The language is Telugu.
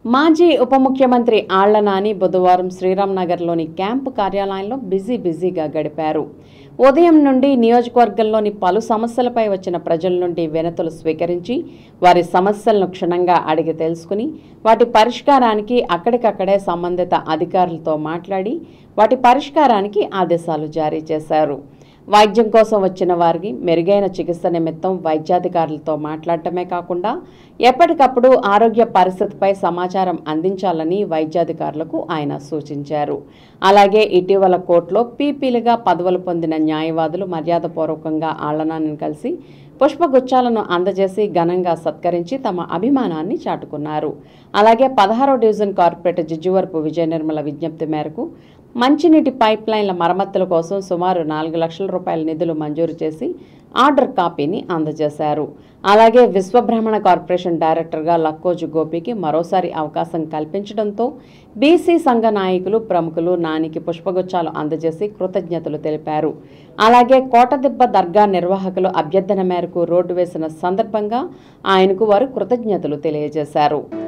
మాజీ ఉప ముఖ్యమంత్రి ఆళ్ల నాని బుధవారం శ్రీరామ్ నగర్లోని క్యాంపు కార్యాలయంలో బిజీ బిజీగా గడిపారు ఉదయం నుండి నియోజకవర్గంలోని పలు సమస్యలపై వచ్చిన ప్రజల నుండి వినతులు స్వీకరించి వారి సమస్యలను క్షుణ్ణంగా అడిగి తెలుసుకుని వాటి పరిష్కారానికి అక్కడికక్కడే సంబంధిత అధికారులతో మాట్లాడి వాటి పరిష్కారానికి ఆదేశాలు జారీ చేశారు వైద్యం కోసం వచ్చిన వారికి మెరుగైన చికిత్స నిమిత్తం వైద్యాధికారులతో మాట్లాడటమే కాకుండా ఎప్పటికప్పుడు ఆరోగ్య పరిస్థితిపై సమాచారం అందించాలని వైద్యాధికారులకు ఆయన సూచించారు అలాగే ఇటీవల కోర్టులో పీపీలుగా పదవులు పొందిన న్యాయవాదులు మర్యాదపూర్వకంగా ఆళ్లనాన్ని కలిసి పుష్పగుచ్చాలను అందజేసి ఘనంగా సత్కరించి తమ అభిమానాన్ని చాటుకున్నారు అలాగే పదహారో డివిజన్ కార్పొరేటర్ జిజ్జువరపు విజయ నిర్మల విజ్ఞప్తి మేరకు మంచినీటి పైప్ లైన్ల మరమ్మతుల కోసం సుమారు నాలుగు లక్షల రూపాయల నిధులు మంజూరు చేసి ఆర్డర్ కాపీని అందజేశారు అలాగే విశ్వబ్రహ్మణ కార్పొరేషన్ డైరెక్టర్గా లక్కోజు గోపికి మరోసారి అవకాశం కల్పించడంతో బీసీ సంఘ నాయకులు ప్రముఖులు నానికి పుష్పగుచ్చాలు అందజేసి కృతజ్ఞతలు తెలిపారు అలాగే కోటదిబ్బ దర్గా నిర్వాహకులు అభ్యర్థన మేరకు రోడ్డు వేసిన సందర్భంగా ఆయనకు వారు కృతజ్ఞతలు తెలియజేశారు